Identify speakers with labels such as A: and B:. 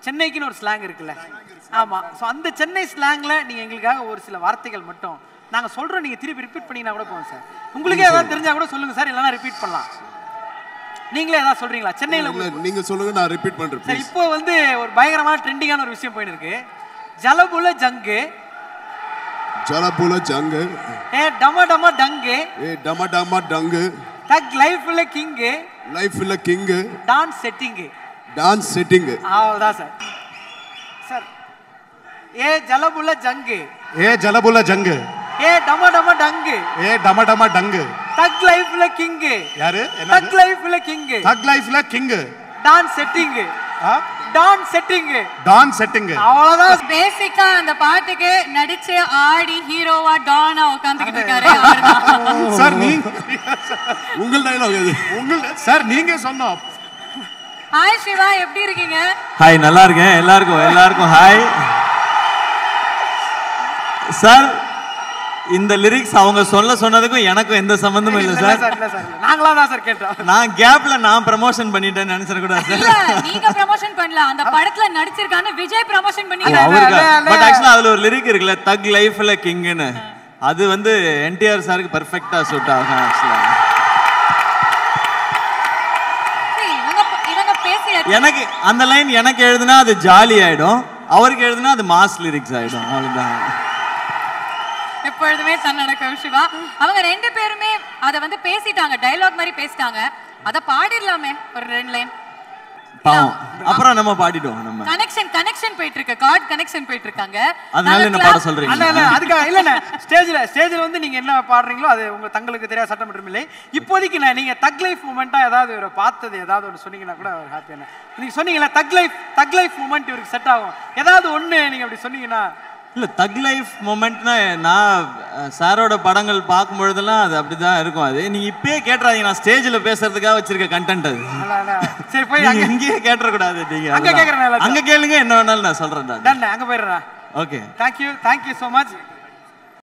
A: சென்னைக்குன்னு ஒரு ஸ்லாங் இருக்குல்ல ஆமா ஸோ அந்த சென்னை ஸ்லாங்ல நீங்க எங்களுக்காக ஒரு சில வார்த்தைகள் மட்டும் நாங்க சொல்றோம் நீங்க திருப்பி ரிப்பீட் பண்ணீங்கன்னா கூட போதும் சார் உங்களுக்கே ஏதாவது தெரிஞ்சா கூட சொல்லுங்க சார் இல்லைன்னா ரிப்பீட் பண்ணலாம் நீங்களே ஏதாவது சொல்றீங்களா சென்னையில
B: இல்ல நீங்க சொல்லுங்க நான் ரிப்பீட் பண்றேன்
A: சார்
B: please.
A: இப்போ வந்து ஒரு பயங்கரமான ட்ரெண்டிங்கான ஒரு விஷயம் போயின்னு இருக்கு ஜலபுல ஜங்கு
B: ஜலபுல ஜங்கு
A: ஏ டம டம டங்கு
B: ஏ டம டம டங்கு
A: டக் லைஃப்ல கிங்கு
B: லைஃப் இல்ல king
A: dance setting
B: dance setting
A: அவ்வளோதான் சார் சார் ஏ ஜலபுல ஜங்கு
C: ஏ ஜலபுல ஜங்கு
A: ஏ டம டம டங்கு
C: ஏ டம டம டங்கு
A: டக் லைஃப்ல கிங்கு
C: யாரு
A: டக் லைஃப்ல கிங்கு
C: தக் லைஃப்ல king
A: dance setting dance setting
C: டான் செட்டிங்
A: அவ்வளோதான்
D: பேசிக்கா அந்த பாட்டுக்கு நடிச்சு ஆடி ஹீரோவா டானா உட்காந்துக்கிட்டு இருக்காரு அவர்தான்.
C: சார் நீங்க
B: உங்கள் டைலாக் அது
C: உங்க சார் நீங்க சொன்னோம்
D: ஹாய் சிவா எப்படி இருக்கீங்க
E: ஹாய் நல்லா இருக்கேன் எல்லாருக்கும் எல்லாருக்கும் ஹாய் சார் இந்த லிரிக்ஸ் அவங்க சொல்ல சொன்னதுக்கும் எனக்கும் எந்த சம்பந்தமும் இல்லை
A: இல்ல
E: சார்
A: சார் இல்ல சார் இல்ல. நாங்களா தான் சார் கேட்டோம்
E: நான் கேப்ல நான் ப்ரமோஷன் பண்ணிட்டேன்னு நினைச்சிடக்கூடாது
D: இல்ல
E: சார்
D: நீங்க ப்ரமோஷன் பண்ணல அந்த படத்துல நடிச்சிருக்கான்னு விஜய் ப்ரமோஷன் பண்ணி
E: அவருக்கு
A: இல்ல, இல்ல.
E: பட் ஆக்சுவலா அதுல ஒரு லிரிக் இருக்குல்ல தக் லைஃப்ல கிங்னு அது வந்து என்டிஆர் சாருக்கு பெர்ஃபெக்ட்டா சூட் ஆகும் ஆக்சுவலா
D: இவங்க இவங்க பேசி
E: எனக்கு அந்த லைன் எனக்கு எழுதுனா அது ஜாலி ஆயிடும் அவருக்கு எழுதுனா அது மாஸ் லிரிக்ஸ் ஆயிடும் அவ்வளவுதான்
D: எப்பொழுதுமே தன்னடக்கம் சிவா அவங்க ரெண்டு பேருமே அத வந்து பேசிட்டாங்க டயலாக் மாதிரி பேசிட்டாங்க அத பாடிடலாமே ஒரு ரெண்டு லைன்
E: பாவம் அப்புறம் நம்ம பாடிடுவோம் நம்ம
D: கனெக்ஷன் கனெக்ஷன் போயிட்டு இருக்கு கார்ட் கனெக்ஷன் போயிட்டு இருக்காங்க
E: அதனால என்ன பாட சொல்றீங்க
A: அண்ணா இல்ல அதுக்காக இல்ல ஸ்டேஜ்ல ஸ்டேஜ்ல வந்து நீங்க என்ன பாடுறீங்களோ அது உங்க தங்களுக்கு தெரியாத சட்டமன்றம் இல்லை இப்போதைக்கு நான் நீங்க தக் லைஃப் மூமெண்டா ஏதாவது ஒரு பார்த்தது ஏதாவது ஒன்று சொன்னீங்கன்னா கூட ஒரு ஹாப்பியான நீங்க சொன்னீங்கல்ல தக் லைஃப் தக் லைஃப் மூமெண்ட் இவருக்கு செட் ஆகும் ஏதாவது ஒண்ணு நீங்க அப்படி சொன்னீங்கன்னா
E: இல்ல தக் லைஃப் மொமெண்ட்னா நான் அஹ், சாரோட படங்கள் பார்க்கும் பொழுதெல்லாம் அது அப்படிதான் இருக்கும் அது நீங்க இப்பயே கேட்டுறாதீங்க நான் ஸ்டேஜ்ல பேசுறதுக்காக வச்சிருக்க கண்டென்ட் அது
A: நல்லா, நல்லா. சரி போய்
E: நீங்க
A: அங்க
E: இங்கேயே கேட்டுறக்கூடாது நீங்க
A: அங்க
E: அதெல்லாம்.
A: கேக்குறேன் எல்லாத்தையும்.
E: அங்க கேளுங்க என்ன வேணாலும் நான் சொல்றேன் நான்
A: டன் அங்க போயிடுறேன்
E: okay
A: thank you thank you so much